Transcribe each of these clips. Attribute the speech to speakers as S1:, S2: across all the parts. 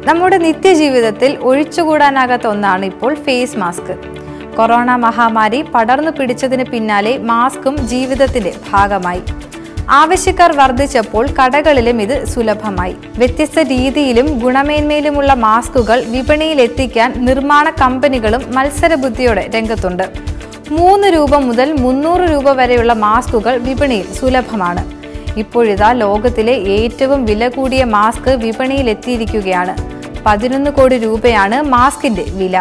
S1: നമ്മുടെ നിത്യജീവിതത്തിൽ ഒഴിച്ചുകൂടാനാകാത്ത ഒന്നാണ് ഇപ്പോൾ ഫേസ് മാസ്ക് കൊറോണ മഹാമാരി പടർന്നു പിടിച്ചതിന് പിന്നാലെ മാസ്കും ജീവിതത്തിന്റെ ഭാഗമായി ആവശ്യക്കാർ വർദ്ധിച്ചപ്പോൾ കടകളിലും ഇത് സുലഭമായി വ്യത്യസ്ത രീതിയിലും ഗുണമേന്മയിലുമുള്ള മാസ്കുകൾ വിപണിയിൽ എത്തിക്കാൻ നിർമ്മാണ കമ്പനികളും മത്സരബുദ്ധിയോടെ രംഗത്തുണ്ട് മൂന്ന് രൂപ മുതൽ മുന്നൂറ് രൂപ വരെയുള്ള മാസ്കുകൾ വിപണിയിൽ സുലഭമാണ് ഇപ്പോഴിതാ ലോകത്തിലെ ഏറ്റവും വില കൂടിയ മാസ്ക് വിപണിയിൽ എത്തിയിരിക്കുകയാണ് പതിനൊന്ന് കോടി രൂപയാണ് മാസ്കിന്റെ വില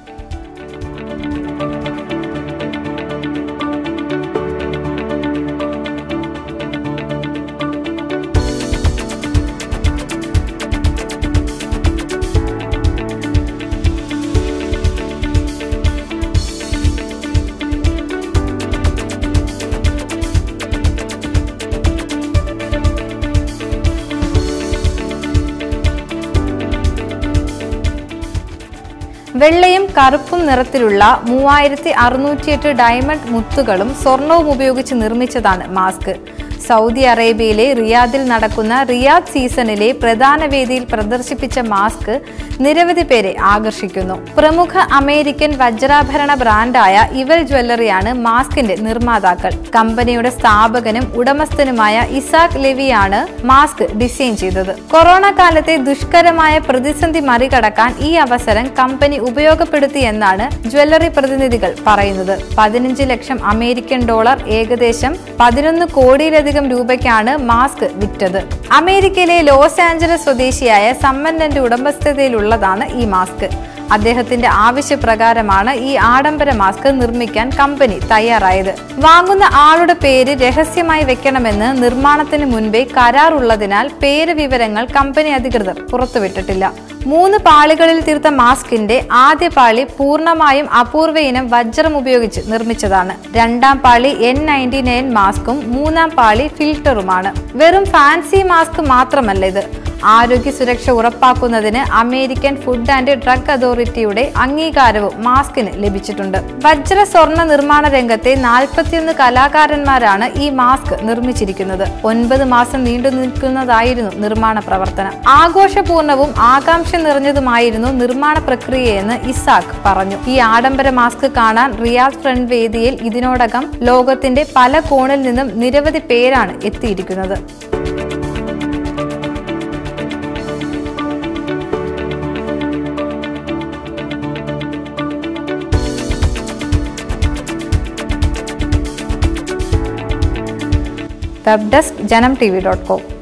S1: വെള്ളയും കറുപ്പും നിറത്തിലുള്ള മൂവായിരത്തി അറുന്നൂറ്റിയെട്ട് ഡയമണ്ട് മുത്തുകളും സ്വർണവും ഉപയോഗിച്ച് നിർമ്മിച്ചതാണ് മാസ്ക് സൗദി അറേബ്യയിലെ റിയാദിൽ നടക്കുന്ന റിയാദ് സീസണിലെ പ്രധാന വേദിയിൽ പ്രദർശിപ്പിച്ച മാസ്ക് നിരവധി പേരെ ആകർഷിക്കുന്നു പ്രമുഖ അമേരിക്കൻ വജ്രാഭരണ ബ്രാൻഡായ ഇവൽ ജ്വല്ലറിയാണ് മാസ്കിന്റെ നിർമ്മാതാക്കൾ കമ്പനിയുടെ സ്ഥാപകനും ഉടമസ്ഥനുമായ ഇസാക് ലെവിയാണ് മാസ്ക് ഡിസൈൻ ചെയ്തത് കൊറോണ കാലത്തെ ദുഷ്കരമായ പ്രതിസന്ധി മറികടക്കാൻ ഈ അവസരം കമ്പനി ഉപയോഗപ്പെടുത്തിയെന്നാണ് ജ്വല്ലറി പ്രതിനിധികൾ പറയുന്നത് പതിനഞ്ച് ലക്ഷം അമേരിക്കൻ ഡോളർ ഏകദേശം പതിനൊന്ന് കോടിയിലധികം രൂപയ്ക്കാണ് മാസ്ക് വിറ്റത് അമേരിക്കയിലെ ലോസ് ആഞ്ചലസ് സ്വദേശിയായ സമ്പന്നന്റെ ഉടമസ്ഥതയിലുള്ളതാണ് ഈ മാസ്ക് അദ്ദേഹത്തിന്റെ ആവശ്യപ്രകാരമാണ് ഈ ആഡംബര മാസ്ക് നിർമ്മിക്കാൻ കമ്പനി തയ്യാറായത് വാങ്ങുന്ന ആളുടെ പേര് രഹസ്യമായി വെക്കണമെന്ന് നിർമ്മാണത്തിന് മുൻപേ കരാറുള്ളതിനാൽ പേര് വിവരങ്ങൾ കമ്പനി അധികൃതർ പുറത്തുവിട്ടിട്ടില്ല മൂന്ന് പാളികളിൽ തീർത്ത മാസ്കിന്റെ ആദ്യ പാളി പൂർണ്ണമായും അപൂർവ ഇനം വജ്രം ഉപയോഗിച്ച് നിർമ്മിച്ചതാണ് രണ്ടാം പാളി എൻ നയൻറ്റി നയൻ മാസ്കും മൂന്നാം പാളി ഫിൽറ്ററുമാണ് വെറും ഫാൻസി മാസ്ക് മാത്രമല്ല ഇത് ആരോഗ്യ സുരക്ഷ ഉറപ്പാക്കുന്നതിന് അമേരിക്കൻ ഫുഡ് ആൻഡ് ഡ്രഗ് അതോറിറ്റിയുടെ അംഗീകാരവും മാസ്കിന് ലഭിച്ചിട്ടുണ്ട് വജ്ര സ്വർണ്ണ നിർമ്മാണ രംഗത്തെ നാൽപ്പത്തിയൊന്ന് കലാകാരന്മാരാണ് ഈ മാസ്ക് നിർമ്മിച്ചിരിക്കുന്നത് ഒൻപത് മാസം നീണ്ടു നിൽക്കുന്നതായിരുന്നു നിർമ്മാണ പ്രവർത്തനം ആഘോഷപൂർണവും ആകാംക്ഷ നിറഞ്ഞതുമായിരുന്നു നിർമ്മാണ പ്രക്രിയയെന്ന് ഇസാഖ് പറഞ്ഞു ഈ ആഡംബര മാസ്ക് കാണാൻ റിയാദ് ഫ്രണ്ട് വേദിയിൽ ഇതിനോടകം ലോകത്തിന്റെ പല കോണിൽ നിന്നും നിരവധി പേരാണ് എത്തിയിരിക്കുന്നത് web desk Janam TV dot ഡോട്ട് കോം